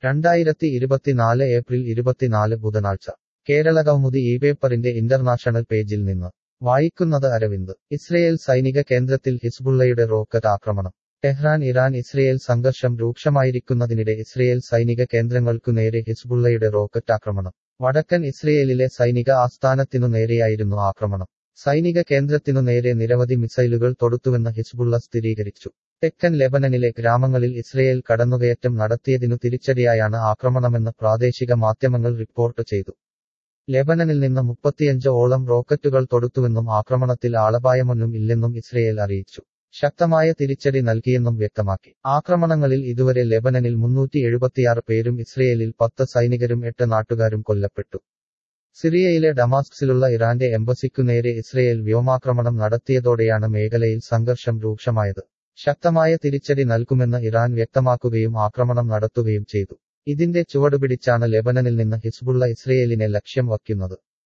രണ്ടായിരത്തി ഇരുപത്തിനാല് ഏപ്രിൽ ഇരുപത്തിനാല് ബുധനാഴ്ച കേരള കൗമുദി ഈ പേപ്പറിന്റെ ഇന്റർനാഷണൽ പേജിൽ നിന്ന് വായിക്കുന്നത് അരവിന്ദ് ഇസ്രയേൽ സൈനിക കേന്ദ്രത്തിൽ ഹിസ്ബുള്ളയുടെ റോക്കറ്റ് ആക്രമണം ടെഹ്റാൻ ഇറാൻ ഇസ്രയേൽ സംഘർഷം രൂക്ഷമായിരിക്കുന്നതിനിടെ ഇസ്രയേൽ സൈനിക കേന്ദ്രങ്ങൾക്കു നേരെ ഹിസ്ബുള്ളയുടെ റോക്കറ്റ് ആക്രമണം വടക്കൻ ഇസ്രയേലിലെ സൈനിക ആസ്ഥാനത്തിനു നേരെയായിരുന്നു ആക്രമണം സൈനിക കേന്ദ്രത്തിനു നേരെ നിരവധി മിസൈലുകൾ തൊടുത്തുവെന്ന് ഹിസ്ബുള്ള സ്ഥിരീകരിച്ചു തെക്കൻ ലെബനനിലെ ഗ്രാമങ്ങളിൽ ഇസ്രയേൽ കടന്നുകയറ്റം നടത്തിയതിനു തിരിച്ചടിയായാണ് ആക്രമണമെന്ന് പ്രാദേശിക മാധ്യമങ്ങൾ റിപ്പോർട്ട് ചെയ്തു ലെബനനിൽ നിന്ന് മുപ്പത്തിയഞ്ച് ഓളം റോക്കറ്റുകൾ തൊടുത്തുവെന്നും ആക്രമണത്തിൽ ആളപായമൊന്നും ഇല്ലെന്നും ഇസ്രയേൽ അറിയിച്ചു ശക്തമായ തിരിച്ചടി നൽകിയെന്നും വ്യക്തമാക്കി ആക്രമണങ്ങളിൽ ഇതുവരെ ലെബനനിൽ മുന്നൂറ്റി എഴുപത്തിയാറ് പേരും ഇസ്രയേലിൽ പത്ത് സൈനികരും എട്ട് നാട്ടുകാരും കൊല്ലപ്പെട്ടു സിറിയയിലെ ഡമാസ്ക്സിലുള്ള ഇറാന്റെ എംബസിക്കു നേരെ ഇസ്രയേൽ വ്യോമാക്രമണം നടത്തിയതോടെയാണ് മേഖലയിൽ സംഘർഷം രൂക്ഷമായത് ശക്തമായ തിരിച്ചടി നൽകുമെന്ന് ഇറാൻ വ്യക്തമാക്കുകയും ആക്രമണം നടത്തുകയും ചെയ്തു ഇതിന്റെ ചുവടുപിടിച്ചാണ് ലെബനനിൽ നിന്ന് ഹിസ്ബുള്ള ഇസ്രയേലിനെ ലക്ഷ്യം വയ്ക്കുന്നത്